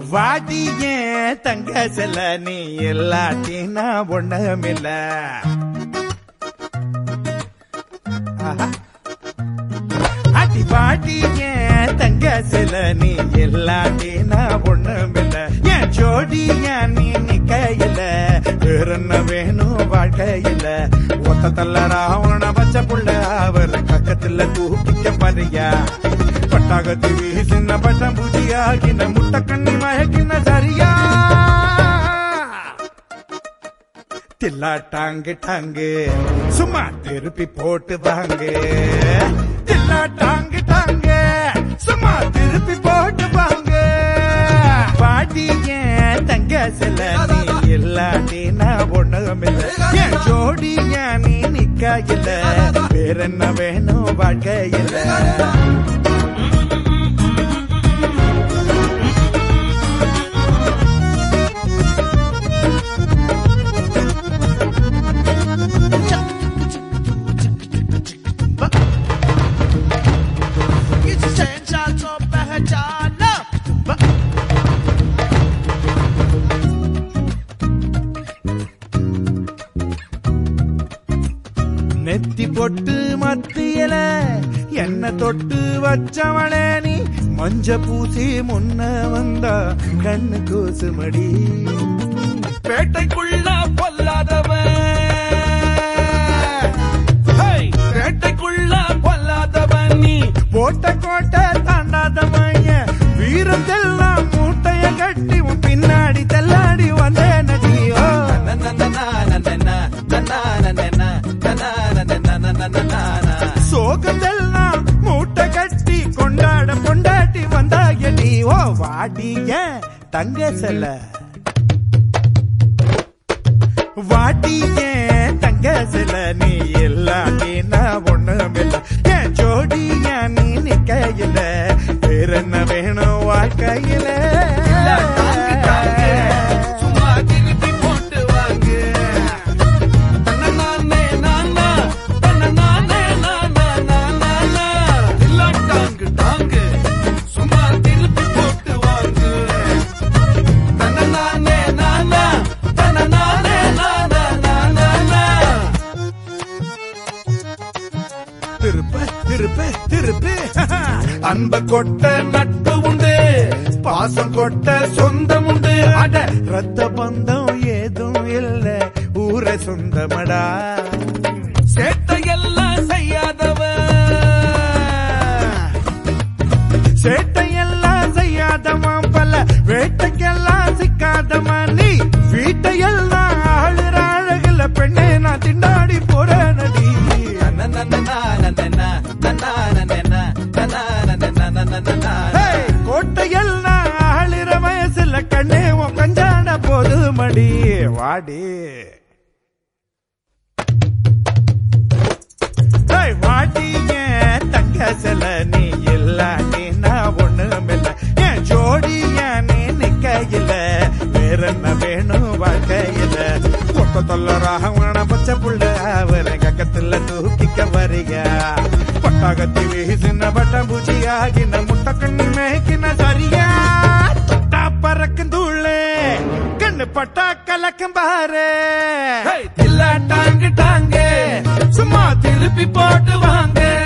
வாடி ஏன் தங்க செல்ல நீ இல்லாட்டினா ஒண்ணுமில்ல ஆஹா. அடி வாடி ஏன் தங்க செல்ல நீ இல்லாட்டினா ஒண்ணுமில்ல என் ஜோடி ஏன் நீ நிக்கையில வேற என்ன வேணும் வாழ்க்கையில ஒத்த தள்ள ராவண பச்சை புள்ள அவர் பக்கத்துல தூக்கிக்க பாருயா பட்டாகத்தி வீசின பட்டம் பூஜியாகின முட்டை கண்ணி மயக்கின சரியா தில்லா டாங்கு டாங்கு சும்மா திருப்பி போட்டு வாங்க தில்லா டாங்கு டாங்கு சும்மா திருப்பி போட்டு வாங்க பாட்டி ஏன் தங்க செல்ல நீ இல்லாட்டினா ஒண்ணுமில்ல என் ஜோடி ஏன் நீ நிக்கையில வேற என்ன வேணும் வாழ்க்கையில நெத்தி பொட்டு மத்தியல என்ன தொட்டு வச்சவளே நீ மஞ்ச பூசி முன்ன வந்தா கண்ணு கூசுமடி பேட்டைக்குள்ள பொல்லாதவன் ஹேய், பேட்டைக்குள்ள பொல்லாதவன் நீ போட்ட கோட்டை தாண்டாத மைய வீரத்தெல்லாம் மூட்டைய கட்டி உன் பின்னாடி தள்ளாடி வந்தே நடியோ சோகத்தெல்லாம் மூட்டை கட்டி கொண்டாட கொண்டாட்டி வந்தாயடி ஓ வாடிய தங்க செல்ல வாடிய தங்க செல்ல நீ இல்லாட்டினா ஒண்ணுமில்ல என் ஜோடிய நீ நிக்கையில வேற என்ன வேணும் வாழ்க்கையில டாங்கு, டாங்கு, சும்மா திருப்பி போட்டு வாங்க தன்னநானே நானா, தன்னநானே நானா, நானா, நானா. இல்ல டாங்கு, டாங்கு, சும்மா திருப்பி போட்டு வாங்க தன்னநானே நானா, தன்னநானே நானா, நானா, நானா. திருப்ப திருப்ப திருப்ப அன்ப கொட்ட நட்பு உண்டு பாசம் கொட்ட சொந்தம் உண்டு அட ரத்த பந்தம் ஏதும் இல்ல ஊர சொந்தமடா சேட்டையெல்லாம் செய்யாதவன் சேட்டையெல்லாம் செய்யாதமா பல வேட்டைக்கெல்லாம் சிக்காதமா நீ வீட்டையெல்லாம் ஆளுற அழகுல பெண்ணே நான் திண்டாடி போற நடி ஹேய், கோட்டையெல்லாம் ஆளுற வயசுல கண்ணே உன் கஞ்சான போது மடி வாடி ஹேய், வாடி ஏன் தங்க செல நீ இல்லாட்டி நான் ஒண்ணுமில்ல என் ஜோடி ஏன் நீ நிக்கையில வேற என்ன வேணும் வாழ்க்கையில கொட்ட தொல்ல ராகவன பச்சை புள்ள அவரை கக்கத்துல தூக்கிக்க வரியா பட்டாகத்தி வீசின பட்டம் பூச்சியாகின முட்டை கண்ணு மேய்க்கின சரியா தொட்டா பறக்கும் தூளே கண்ணு பட்டா கலக்கும் பாரு ஹேய், தில்லா டாங்கு டாங்கு சும்மா திருப்பி போட்டு வாங்க